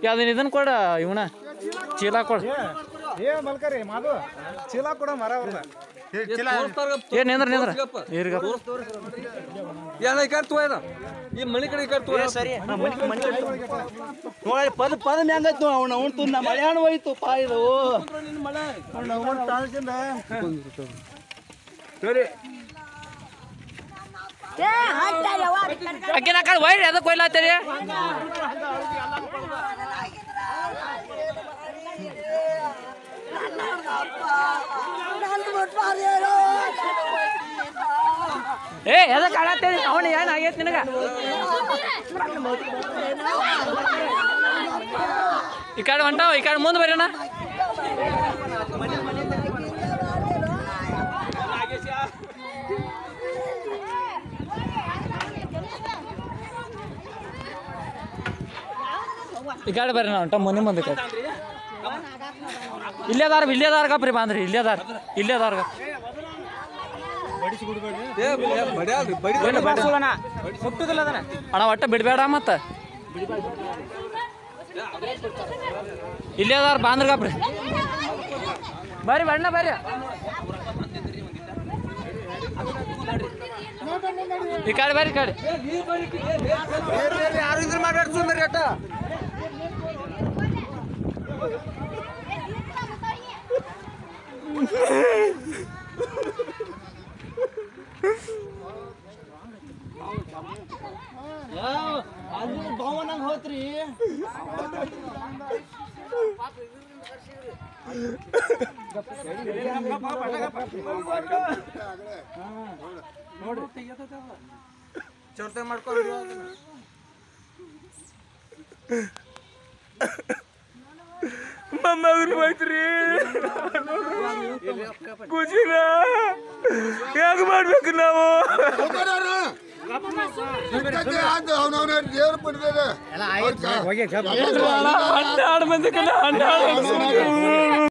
ಅದನ್ನ ಇದನ್ನ ಕೊಡ ಇವನ ಚೀಲ ಕೊಡ ಏ ಮಲ್ಕರಿ ಮಾದು ಚೀಲ ಕೊಡ ಮರ ಅವ್ರದ ಏ ನಿಂದ್ರ ನಿಂದ್ರ ಇರ್ಗಪ್ಪ ಏನ ಈ ಕಡೆ ತೋಯ್ದ ಈ ಮನಿ ಕಡೆ ಈ ಕಡೆ ತೋಯ ಸರಿ ನೋಡಿ ಪದ ಪದ ಮ್ಯಾಂಗೈತು ಅವನ ಅವನು ತುನ್ನ ಮಳೆ ಹಣ್ಣು ಹೋಯ್ತು ಪಾ ಇದು ಅವ್ನ ಅವನ ತಾಳ್ಸಿಂದ ಸರಿ ಅಕ್ಕಿನ ಕಡೆ ವೈರ್ ಎದಕ್ಕೆ ಕೊಯ್ಲಾತ್ತೀರಿ ಏ ಎದಕ್ಕೆ ಆಡತ್ತೀರಿ ಅವನು ಏನು ಆಗೈತೆ ನಿನಗ ಈ ಕಡೆ ಹೊಂಟಾವ ಈ ಕಡೆ ಮುಂದೆ ಬರ್ರಣ ಈ ಕಡೆ ಬರ್ರಿ ನಾವು ಹೊಂಟ ಮುಂದೆ ಮುಂದೆ ಕಡೆ ಇಲ್ಲೇದಾರ ಇಲ್ಲೇದಾರ ಪ್ರಿ ಬಾಂದ್ರಿ ಇಲ್ಲೇದಾರ ಇಲ್ಲೇದಾರ ಏ ಬಡ್ಯಾಲ್ರಿ ಬಡಿ ಅಣ್ಣ ಒಟ್ಟ ಬಿಡಬೇಡ ಮತ್ತ ಇಲ್ಲೇ ಅದಾರ ಬಾಂದ್ರಗಪ್ರಿ ಬರ್ರಿ ಬಣ್ಣ ಬರ್ರಿ ಈ ಕಡೆ ಬರ್ರಿ ಈ ಕಡೆ ಯಾರು ಇದ್ರ ಮಾಡ್ಬೇಡ ಸುಂದರಿ ಅಟ್ಟ ಅಲ್ಲಿ ಭವನಂಗ್ ಹೋತ್ರಿ ಚೌರ್ತೆ ಮಾಡ್ಕೊಂಡು ಮೊಮ್ಮಗರು ಹೋಯ್ತ್ರಿ ಖುಷಿನ ಹೆಂಗ್ ಮಾಡ್ಬೇಕು ನಾವು ಅವನವನ ದೇವ್ರ ಪಡೆದ ಹನ್ನೆರಡು ಮಂದಿ ಕಣ ಹನ್ನೆರಡು